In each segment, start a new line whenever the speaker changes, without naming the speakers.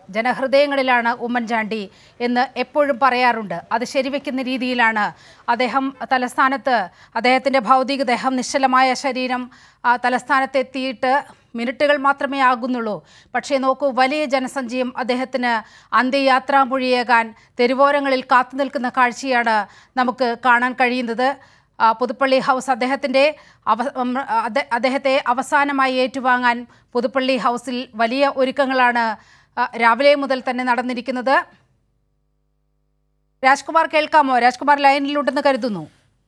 ജനഹൃദയങ്ങളിലാണ് ഉമ്മൻചാണ്ടി എന്ന് എപ്പോഴും പറയാറുണ്ട് അത് ശരിവെക്കുന്ന രീതിയിലാണ് അദ്ദേഹം തലസ്ഥാനത്ത് അദ്ദേഹത്തിൻ്റെ ഭൗതികദേഹം നിശ്ചലമായ ശരീരം ആ, തലസ്ഥാനത്തെത്തിയിട്ട് മിനിറ്റുകൾ മാത്രമേ ആകുന്നുള്ളൂ പക്ഷേ നോക്കൂ വലിയ ജനസഞ്ചയം അദ്ദേഹത്തിന് അന്ത്യയാത്രാമൊഴിയേകാൻ തെരുവോരങ്ങളിൽ കാത്തു നിൽക്കുന്ന കാഴ്ചയാണ് നമുക്ക് കാണാൻ കഴിയുന്നത് ആ, പുതുപ്പള്ളി ഹൗസ് അദ്ദേഹത്തിൻ്റെ അവ ഉം, അദ്ദേ- അദ്ദേഹത്തെ അവസാനമായി ഏറ്റുവാങ്ങാൻ പുതുപ്പള്ളി ഹൗസിൽ വലിയ ഒരുക്കങ്ങളാണ് ആ, രാവിലെ മുതൽ തന്നെ നടന്നിരിക്കുന്നത് രാജ്കുമാർ കേൾക്കാമോ രാജ്കുമാർ ലൈനിലുണ്ടെന്ന് കരുതുന്നു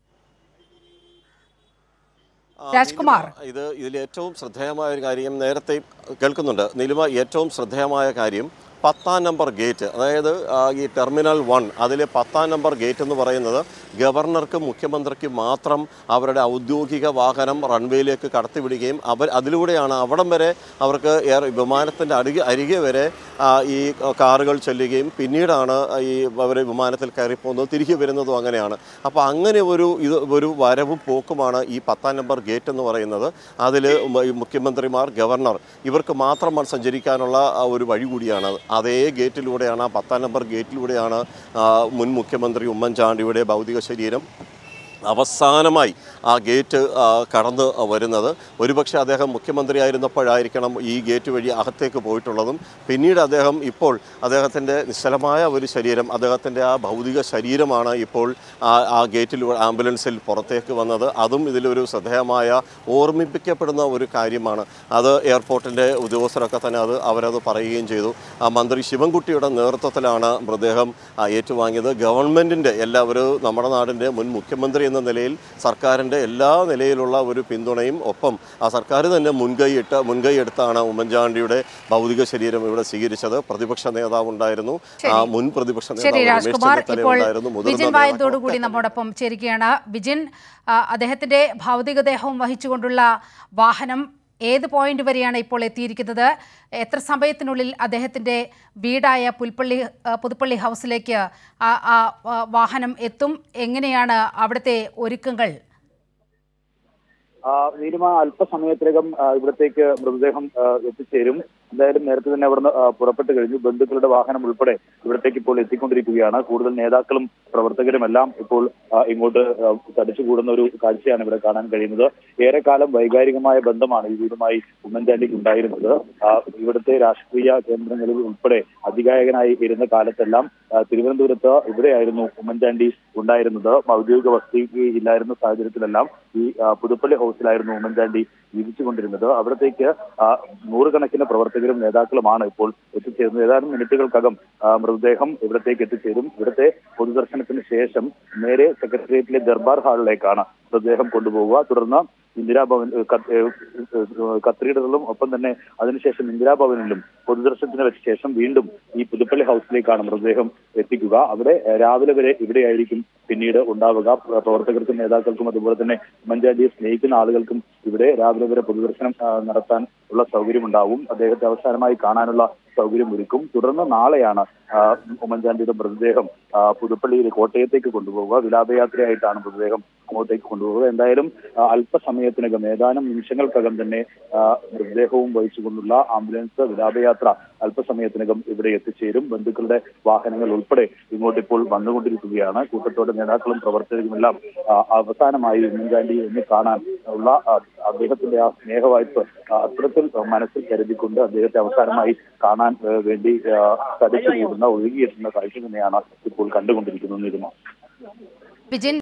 ആ,
രാജ്കുമാർ.
നീലിമ, ഇത് ഇതിൽ ഏറ്റവും ശ്രദ്ധേയമായ ഒരു കാര്യം നേരത്തെ കേൾക്കുന്നുണ്ട് നീലിമ ഏറ്റവും ശ്രദ്ധേയമായ കാര്യം പത്താം നമ്പർ ഗേറ്റ് അതായത് ആ, ഈ ടെർമിനൽ വൺ അതിലെ പത്താം നമ്പർ ഗേറ്റ് എന്ന് പറയുന്നത് ഗവർണർക്കും മുഖ്യമന്ത്രിക്കും മാത്രം അവരുടെ ഔദ്യോഗിക വാഹനം റൺവേയിലേക്ക് കടത്തിവിടുകയും അവർ അതിലൂടെയാണ് അവിടം വരെ അവർക്ക് എയർ വിമാനത്തിൻ്റെ അരികെ അരികെ വരെ ആ, ഈ കാറുകൾ ചെല്ലുകയും പിന്നീടാണ് ഈ അവർ വിമാനത്തിൽ കയറി പോകുന്നത് തിരികെ വരുന്നതും അങ്ങനെയാണ് അപ്പോൾ അങ്ങനെ ഒരു ഇത് ഒരു വരവും പോക്കുമാണ് ഈ പത്താം നമ്പർ ഗേറ്റ് എന്ന് പറയുന്നത് അതിൽ മുഖ്യമന്ത്രിമാർ ഗവർണർ ഇവർക്ക് മാത്രം സഞ്ചരിക്കാനുള്ള ആ, ഒരു വഴി കൂടിയാണ് അതേ ഗേറ്റിലൂടെയാണ് ആ പത്താം നമ്പർ ഗേറ്റിലൂടെയാണ് ആ, മുൻ മുഖ്യമന്ത്രി ഉമ്മൻചാണ്ടിയുടെ ഭൗതിക ശരീരം അവസാനമായി ആ ഗേറ്റ് ആ, കടന്ന് വരുന്നത് ഒരുപക്ഷെ അദ്ദേഹം മുഖ്യമന്ത്രിയായിരുന്നപ്പോഴായിരിക്കണം ഈ ഗേറ്റ് വഴി അകത്തേക്ക് പോയിട്ടുള്ളതും പിന്നീട് അദ്ദേഹം ഇപ്പോൾ അദ്ദേഹത്തിൻ്റെ നിശ്ചലമായ ഒരു ശരീരം അദ്ദേഹത്തിൻ്റെ ആ ഭൗതിക ശരീരമാണ് ഇപ്പോൾ ആ ആ ഗേറ്റിലൂടെ ആംബുലൻസിൽ പുറത്തേക്ക് വന്നത് അതും ഇതിലൊരു ശ്രദ്ധേയമായ ഓർമ്മിപ്പിക്കപ്പെടുന്ന ഒരു കാര്യമാണ് അത് എയർപോർട്ടിൻ്റെ ഉദ്യോഗസ്ഥരൊക്കെ തന്നെ അത് അവരത് പറയുകയും ചെയ്തു ആ മന്ത്രി ശിവൻകുട്ടിയുടെ നേതൃത്വത്തിലാണ് മൃതദേഹം ആ, ഏറ്റുവാങ്ങിയത് ഗവൺമെൻറ്റിൻ്റെ എല്ലാവരും നമ്മുടെ നാടിൻ്റെ മുൻ മുഖ്യമന്ത്രി എന്ന നിലയിൽ സർക്കാരിൻ്റെ എല്ലാ നിലയിലുള്ള ഒരു പിന്തുണയും ഒപ്പം ആ സർക്കാർ തന്നെ മുൻകൈയിട്ട് മുൻകൈ എടുത്താണ് ഉമ്മൻചാണ്ടിയുടെ ഭൗതിക ശരീരം ഇവിടെ സ്വീകരിച്ചത് പ്രതിപക്ഷ നേതാവ് ഉണ്ടായിരുന്നു ആ, മുൻ പ്രതിപക്ഷ
ശരി
നേതാവ് രമേശ്
രാജ്കുമാർ
ചെന്നിത്തല
ഇപ്പോൾ
ഉണ്ടായിരുന്നു മുതിർന്ന
വിജിൻ വായന്തോടു കൂടി
നേതാക്കളൊക്കെ
നമ്മോടൊപ്പം ചേരുകയാണ് വിജിൻ ആ, അദ്ദേഹത്തിന്റെ ഭൗതികദേഹവും വഹിച്ചുകൊണ്ടുള്ള വാഹനം ഏത് പോയിന്റ് വരെയാണ് ഇപ്പോൾ എത്തിയിരിക്കുന്നത് എത്ര സമയത്തിനുള്ളിൽ അദ്ദേഹത്തിന്റെ വീടായ പുൽപ്പള്ളി ആ, പുതുപ്പള്ളി ഹൗസിലേക്ക് ആ ആ, ആ, വാഹനം എത്തും എങ്ങനെയാണ് അവിടുത്തെ ഒരുക്കങ്ങൾ
ആ, നീലിമ അല്പസമയത്തിനകം ആ, ഇവിടത്തേക്ക് മൃതദേഹം ആ, എത്തിച്ചേരും എന്തായാലും നേരത്തെ തന്നെ അവിടുന്ന് ആ, പുറപ്പെട്ടു കഴിഞ്ഞു ബന്ധുക്കളുടെ വാഹനം ഉൾപ്പെടെ ഇവിടത്തേക്ക് ഇപ്പോൾ എത്തിക്കൊണ്ടിരിക്കുകയാണ് കൂടുതൽ നേതാക്കളും പ്രവർത്തകരും എല്ലാം ഇപ്പോൾ ആ, ഇങ്ങോട്ട് ആ, തടിച്ചുകൂടുന്ന ഒരു കാഴ്ചയാണ് ഇവിടെ കാണാൻ കഴിയുന്നത് ഏറെക്കാലം വൈകാരികമായ ബന്ധമാണ് ഈ വീടുമായി ഉമ്മൻചാണ്ടിക്ക് ഉണ്ടായിരുന്നത് ആ, ഇവിടുത്തെ രാഷ്ട്രീയ കേന്ദ്രങ്ങളിൽ ഉൾപ്പെടെ അധികായകനായി ഇരുന്ന കാലത്തെല്ലാം ആ, തിരുവനന്തപുരത്ത് ഇവിടെയായിരുന്നു ഉമ്മൻചാണ്ടി ഉണ്ടായിരുന്നത് ഔദ്യോഗിക വസതി ഇല്ലായിരുന്ന സാഹചര്യത്തിലെല്ലാം ഈ ആ, പുതുപ്പള്ളി ഹൗസിലായിരുന്നു ഉമ്മൻചാണ്ടി ജീവിച്ചുകൊണ്ടിരുന്നത് അവിടത്തേക്ക് ആ, നൂറുകണക്കിന് പ്രവർത്തകരും നേതാക്കളുമാണ് ഇപ്പോൾ എത്തിച്ചേരുന്നത് ഏതാനും മിനിറ്റുകൾക്കകം ആ, മൃതദേഹം ഇവിടത്തേക്ക് എത്തിച്ചേരും ഇവിടുത്തെ പൊതുദർശനത്തിന് ശേഷം നേരെ സെക്രട്ടേറിയറ്റിലെ ദർബാർ ഹാളിലേക്കാണ് മൃതദേഹം കൊണ്ടുപോവുക തുടർന്ന് ഇന്ദിരാഭവൻ ഏഹ്, കത്ത്- ഏഹ്, ഏഹ്, കത്തീഡ്രലിലും ഒപ്പം തന്നെ അതിനുശേഷം ഇന്ദിരാഭവനിലും പൊതുദർശനത്തിന് വെച്ച ശേഷം വീണ്ടും ഈ പുതുപ്പള്ളി ഹൗസിലേക്കാണ് മൃതദേഹം എത്തിക്കുക അവിടെ ഏഹ്, രാവിലെ വരെ ഇവിടെയായിരിക്കും പിന്നീട് ഉണ്ടാവുക പ്ര- പ്രവർത്തകർക്കും നേതാക്കൾക്കും അതുപോലെ തന്നെ ഉമ്മൻചാണ്ടിയെ സ്നേഹിക്കുന്ന ആളുകൾക്കും ഇവിടെ രാവിലെ വരെ പൊതുദർശനം ആ, നടത്താൻ ഉള്ള സൗകര്യമുണ്ടാവും അദ്ദേഹത്തെ അവസാനമായി കാണാനുള്ള സൗകര്യം ഒരുക്കും തുടർന്ന് നാളെയാണ് ആ, ഉമ്മൻചാണ്ടിയുടെ മൃതദേഹം ആ, പുതുപ്പള്ളിയിൽ കോട്ടയത്തേക്ക് കൊണ്ടുപോവുക വിലാപയാത്രയായിട്ടാണ് മൃതദേഹം അങ്ങോട്ടേക്ക് കൊണ്ടുപോവുക എന്തായാലും ആ, അല്പസമയത്തിനകം ഏതാനും നിമിഷങ്ങൾക്കകം തന്നെ ആ, മൃതദേഹവും വഹിച്ചുകൊണ്ടുള്ള ആംബുലൻസ് വിലാപയാത്ര അല്പസമയത്തിനകം ഇവിടെ എത്തിച്ചേരും ബന്ധുക്കളുടെ വാഹനങ്ങൾ ഉൾപ്പെടെ ഇങ്ങോട്ട് ഇപ്പോൾ വന്നുകൊണ്ടിരിക്കുകയാണ് കൂട്ടത്തോടെ നേതാക്കളും പ്രവർത്തകരുമെല്ലാം ആ, അവസാനമായി ഉമ്മൻചാണ്ടി എന്ന് കാണാൻ ഉള്ള ആ, അദ്ദേഹത്തിന്റെ ആ സ്നേഹവായ്പ ആ, അത്തരത്തിൽ മനസ്സിൽ കരുതിക്കൊണ്ട് അദ്ദേഹത്തെ അവസാനമായി കാണാൻ ആ, വേണ്ടി ആ, തടിച്ചു കൂടുന്ന ഒഴുകിയെത്തുന്ന കാഴ്ച തന്നെയാണ് ഇപ്പോൾ കണ്ടുകൊണ്ടിരിക്കുന്നത് നിരുമ
വിജിൻ